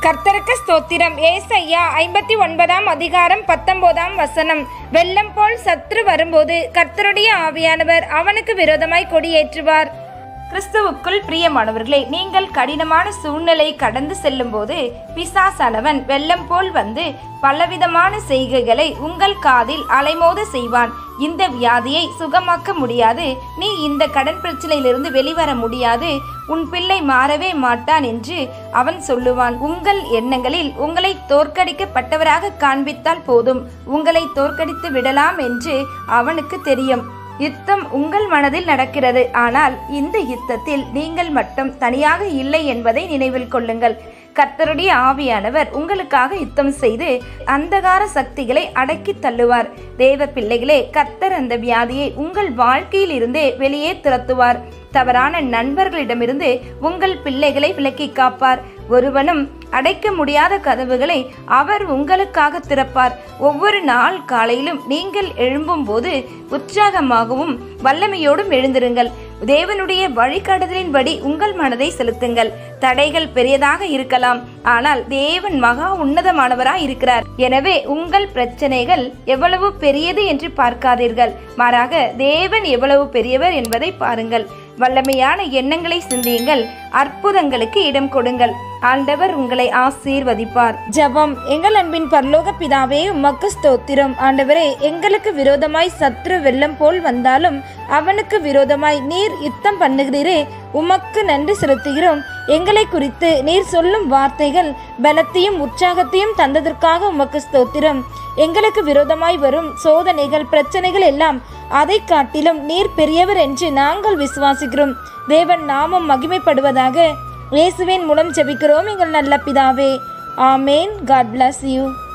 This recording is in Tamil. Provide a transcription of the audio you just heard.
கர்த்தருக்கு ஸ்தோத்திரம் ஏசையா ஐம்பத்தி ஒன்பதாம் அதிகாரம் பத்தொன்பதாம் வசனம் வெள்ளம் போல் சத்ரு வரும்போது கர்த்தருடைய ஆவியானவர் அவனுக்கு விரோதமாய் கொடியேற்றுவார் கிறிஸ்துவுக்குள் பிரியமானவர்களே நீங்கள் கடினமான சூழ்நிலை கடந்து செல்லும்போது பிசாசானவன் வெள்ளம் போல் வந்து பலவிதமான செய்கைகளை உங்கள் காதில் அலைமோத செய்வான் இந்த வியாதியை சுகமாக்க முடியாது நீ இந்த கடன் பிரச்சனையிலிருந்து வெளிவர முடியாது உன் பிள்ளை மாறவே மாட்டான் என்று அவன் சொல்லுவான் உங்கள் எண்ணங்களில் உங்களை தோற்கடிக்கப்பட்டவராக காண்பித்தால் போதும் உங்களை தோற்கடித்து விடலாம் என்று அவனுக்கு தெரியும் யுத்தம் உங்கள் மனதில் நடக்கிறது ஆனால் இந்த யுத்தத்தில் நீங்கள் மட்டும் தனியாக இல்லை என்பதை நினைவில் கொள்ளுங்கள் கர்த்தருடைய ஆவியானவர் உங்களுக்காக யுத்தம் செய்து அந்தகார சக்திகளை அடக்கி தள்ளுவார் தேவ பிள்ளைகளே கர்த்தர் அந்த வியாதியை உங்கள் வாழ்க்கையில் இருந்தே வெளியே துரத்துவார் தவறான நண்பர்களிடமிருந்து உங்கள் பிள்ளைகளை விலக்கி காப்பார் ஒருவனும் அடைக்க முடியாத கதவுகளை அவர் உங்களுக்காக திறப்பார் ஒவ்வொரு நாள் காலையிலும் நீங்கள் எழும்பும்போது உற்சாகமாகவும் வல்லமையோடும் எழுந்திருங்கள் தேவனுடைய வழிகாட்டுதலின்படி உங்கள் மனதை செலுத்துங்கள் தடைகள் பெரியதாக இருக்கலாம் ஆனால் தேவன் மகா உன்னதமானவராய் இருக்கிறார் எனவே உங்கள் பிரச்சனைகள் எவ்வளவு பெரியது என்று பார்க்காதீர்கள் மாறாக தேவன் எவ்வளவு பெரியவர் என்பதை பாருங்கள் வல்லமையான எண்ணங்களை சிந்தியுங்கள் அற்புதங்களுக்கு இடம் கொடுங்கள் ஆண்டவர் உங்களை ஆசீர்வதிப்பார் ஜெபம் எங்கள் அன்பின் பரலோக பிதாவே உமக்கு ஸ்தோத்திரம் ஆண்டவரே எங்களுக்கு விரோதமாய் சத்ரு வெள்ளம் போல் வந்தாலும் அவனுக்கு விரோதமாய் நீர் யுத்தம் பண்ணுகிறீரே உமக்கு நன்றி செலுத்துகிறோம் எங்களை குறித்து நீர் சொல்லும் வார்த்தைகள் பலத்தையும் உற்சாகத்தையும் தந்ததற்காக உமக்கு ஸ்தோத்திரம் எங்களுக்கு விரோதமாய் வரும் சோதனைகள் பிரச்சனைகள் எல்லாம் அதை காட்டிலும் நீர் பெரியவர் என்று நாங்கள் விசுவாசிக்கிறோம் தேவன் நாமம் மகிமைப்படுவதாக இயேசுவின் மூலம் ஜெபிக்கிறோம் எங்கள் நல்ல பிதாவே ஆமேன் காட் bless யூ